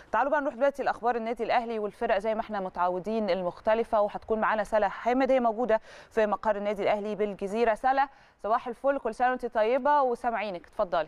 تعالوا بقى نروح دلوقتي لاخبار النادي الاهلي والفرق زي ما احنا متعودين المختلفه وهتكون معانا سلا حامد هي موجوده في مقر النادي الاهلي بالجزيره سلا صباح الفل كل سنه وانت طيبه وسامعينك اتفضلي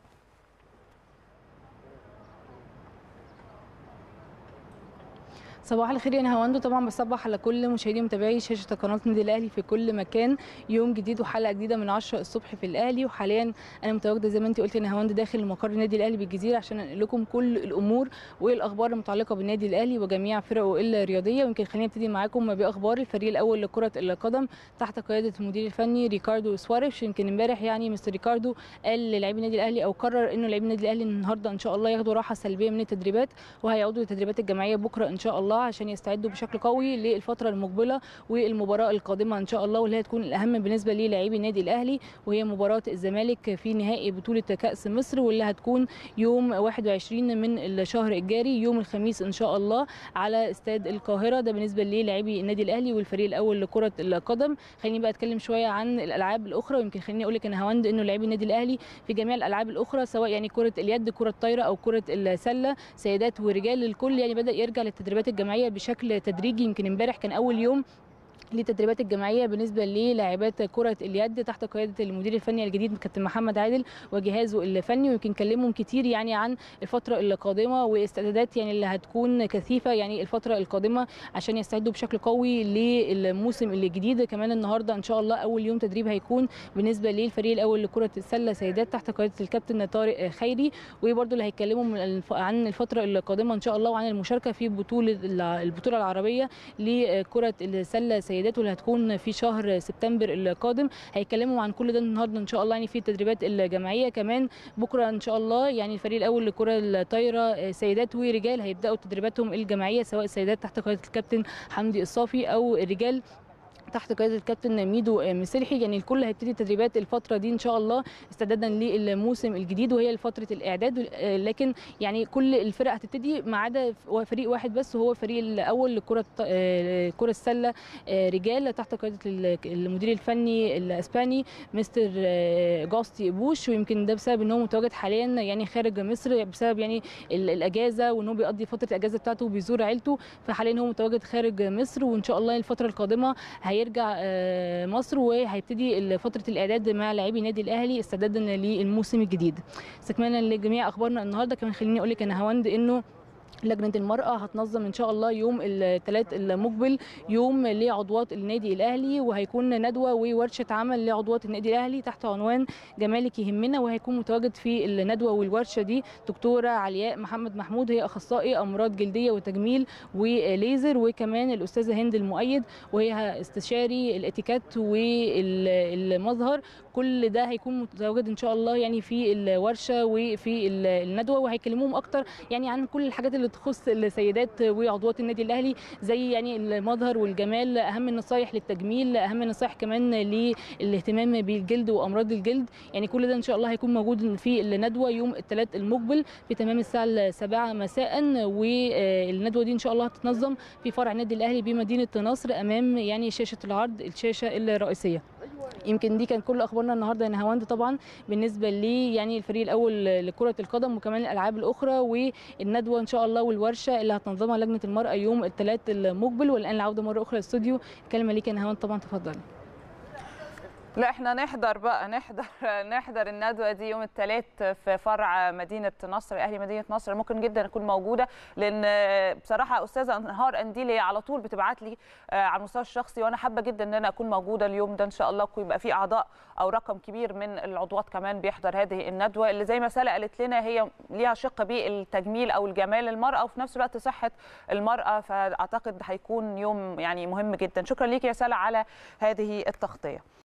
صباح الخير يا نهاوندو طبعا بصبح على كل مشاهدي ومتابعي شاشه قناه النادي الاهلي في كل مكان يوم جديد وحلقه جديده من 10 الصبح في الاهلي وحاليا انا متواجده زي ما انت قلتي يا نهاوند داخل مقر النادي الاهلي بالجزيره عشان انقل لكم كل الامور والاخبار المتعلقه بالنادي الاهلي وجميع فرقه الرياضيه ويمكن خلينا نبتدي معاكم باخبار الفريق الاول لكره القدم تحت قياده المدير الفني ريكاردو سواريش يمكن امبارح يعني مستر ريكاردو قال للاعبي النادي الاهلي او قرر انه لاعبي النادي الاهلي النهارده ان شاء الله ياخدوا راحه سلبيه من التدريبات وهيعودوا للتدريبات الجماعيه بكره ان شاء الله عشان يستعدوا بشكل قوي للفتره المقبله والمباراه القادمه ان شاء الله واللي هتكون الاهم بالنسبه للاعبي النادي الاهلي وهي مباراه الزمالك في نهائي بطوله كاس مصر واللي هتكون يوم 21 من الشهر الجاري يوم الخميس ان شاء الله على استاد القاهره ده بالنسبه للاعبي النادي الاهلي والفريق الاول لكره القدم خليني بقى اتكلم شويه عن الالعاب الاخرى ويمكن خليني اقول لك انا هوند انه لاعبي النادي الاهلي في جميع الالعاب الاخرى سواء يعني كره اليد كره الطايره او كره السله سيدات ورجال الكل يعني بدا يرجع للتدريبات الجماعيه بشكل تدريجي يمكن امبارح كان اول يوم للتدريبات الجماعيه بالنسبه للاعبات كره اليد تحت قياده المدير الفني الجديد كابتن محمد عادل وجهازه الفني ويمكن كلمهم كتير يعني عن الفتره القادمه واستعدادات يعني اللي هتكون كثيفه يعني الفتره القادمه عشان يستعدوا بشكل قوي للموسم الجديد كمان النهارده ان شاء الله اول يوم تدريب هيكون بالنسبه للفريق الاول لكره السله سيدات تحت قياده الكابتن طارق خيري وبرده اللي هيتكلموا عن الفتره القادمه ان شاء الله وعن المشاركه في بطوله البطوله العربيه لكره السله سيدات واللي هتكون في شهر سبتمبر القادم هيتكلموا عن كل ده النهارده ان شاء الله يعني في التدريبات الجماعيه كمان بكره ان شاء الله يعني الفريق الاول لكره الطايره سيدات ورجال هيبداوا تدريباتهم الجماعيه سواء السيدات تحت قياده الكابتن حمدي الصافي او الرجال تحت قياده الكابتن ميدو مسلحي يعني الكل هيبتدي تدريبات الفتره دي ان شاء الله استعدادا للموسم الجديد وهي فتره الاعداد لكن يعني كل الفرق هتبتدي ما عدا فريق واحد بس وهو الفريق الاول لكره كره السله رجال تحت قياده المدير الفني الاسباني مستر جاستي بوش ويمكن ده بسبب ان هو متواجد حاليا يعني خارج مصر بسبب يعني الاجازه وان هو بيقضي فتره الاجازه بتاعته وبيزور عيلته فحاليا هو متواجد خارج مصر وان شاء الله الفتره القادمه هيرجع مصر وهيبتدي فتره الاعداد مع لاعبي النادي الاهلي استعدادا للموسم الجديد استكمالا لجميع اخبارنا النهارده كمان خليني اقول لك انا هوند انه لجنه المراه هتنظم ان شاء الله يوم الثلاث المقبل يوم لعضوات النادي الاهلي وهيكون ندوه وورشه عمل لعضوات النادي الاهلي تحت عنوان جمالك يهمنا وهيكون متواجد في الندوه والورشه دي دكتوره علياء محمد محمود هي اخصائي امراض جلديه وتجميل وليزر وكمان الاستاذه هند المؤيد وهي استشاري الاتيكات والمظهر كل ده هيكون متواجد ان شاء الله يعني في الورشه وفي الندوه وهيكلموهم اكتر يعني عن كل الحاجات اللي تخص السيدات وعضوات النادي الاهلي زي يعني المظهر والجمال اهم النصايح للتجميل اهم النصايح كمان للاهتمام بالجلد وامراض الجلد يعني كل ده ان شاء الله هيكون موجود في الندوه يوم الثلاث المقبل في تمام الساعه 7 مساء والندوه دي ان شاء الله هتتنظم في فرع النادي الاهلي بمدينه نصر امام يعني شاشه العرض الشاشه الرئيسيه يمكن دي كان كل اخبارنا النهارده يا نهاوند طبعا بالنسبه لي يعني الفريق الاول لكره القدم وكمان الالعاب الاخرى والندوه ان شاء الله والورشه اللي هتنظمها لجنه المراه يوم الثلاث المقبل والان العوده مره اخرى للاستوديو الكلمه ليك يا نهاوند طبعا تفضلي لا احنا نحضر بقى نحضر نحضر الندوه دي يوم الثلاث في فرع مدينه نصر اهلي مدينه نصر ممكن جدا اكون موجوده لان بصراحه استاذه انهار انديل هي على طول بتبعت لي على المستوى الشخصي وانا حابه جدا ان انا اكون موجوده اليوم ده ان شاء الله ويبقى في اعضاء او رقم كبير من العضوات كمان بيحضر هذه الندوه اللي زي ما سلا قالت لنا هي ليها شق بالتجميل او الجمال المراه وفي نفس الوقت صحه المراه فاعتقد هيكون يوم يعني مهم جدا شكرا ليك يا سلا على هذه التغطيه